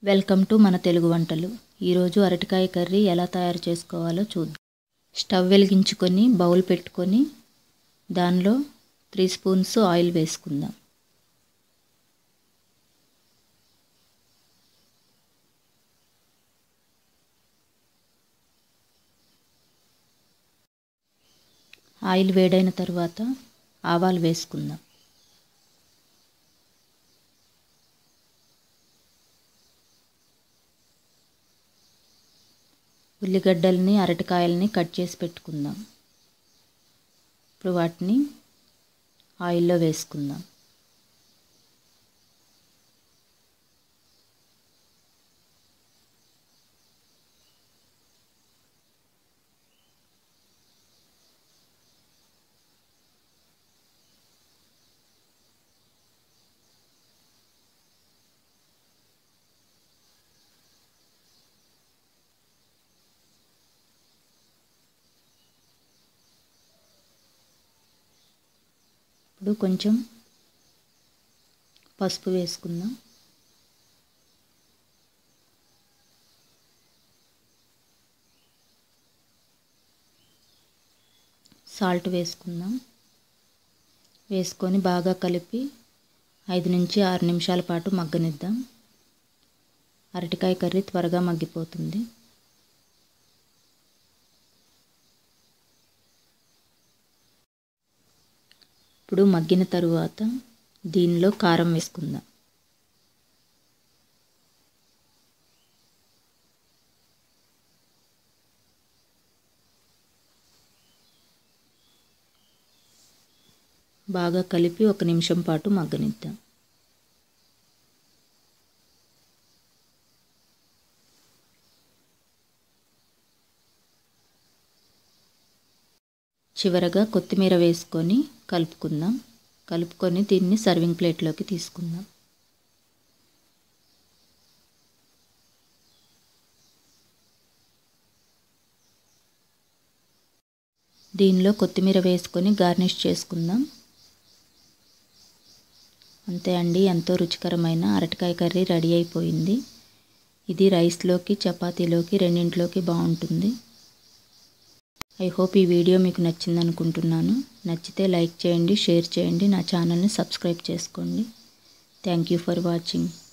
welcome to మన తెలుగు వంటలు ఈరోజు అరటికాయ కర్రీ ఎలా తయారు చేసుకోవాలో చూద్దాం స్టవ్ వెలిగించుకొని బౌల్ పెట్టుకొని దానిలో త్రీ స్పూన్స్ ఆయిల్ వేసుకుందాం ఆయిల్ వేడైన తర్వాత ఆవాలు వేసుకుందాం ఉల్లిగడ్డల్ని అరటికాయల్ని కట్ చేసి పెట్టుకుందాం ఇప్పుడు వాటిని ఆయిల్లో వేసుకుందాం ఇప్పుడు కొంచెం పసుపు వేసుకుందాం సాల్ట్ వేసుకుందాం వేసుకొని బాగా కలిపి ఐదు నుంచి ఆరు నిమిషాల పాటు మగ్గనిద్దాం అరటికాయ కర్రీ త్వరగా మగ్గిపోతుంది ఇప్పుడు మగ్గిన తరువాత దీనిలో కారం వేసుకుందాం బాగా కలిపి ఒక నిమిషం పాటు మగ్గనిద్దాం చివరగా కొత్తిమీర వేసుకొని కలుపుకుందాం కలుపుకొని దీన్ని సర్వింగ్ ప్లేట్లోకి తీసుకుందాం దీనిలో కొత్తిమీర వేసుకొని గార్నిష్ చేసుకుందాం అంతే అండి ఎంతో రుచికరమైన అరటికాయ కర్రీ రెడీ అయిపోయింది ఇది రైస్లోకి చపాతీలోకి రెండింటిలోకి బాగుంటుంది ఐ హోప్ ఈ వీడియో మీకు నచ్చింది అనుకుంటున్నాను నచ్చితే లైక్ చేయండి షేర్ చేయండి నా ఛానల్ని సబ్స్క్రైబ్ చేసుకోండి థ్యాంక్ యూ ఫర్ వాచింగ్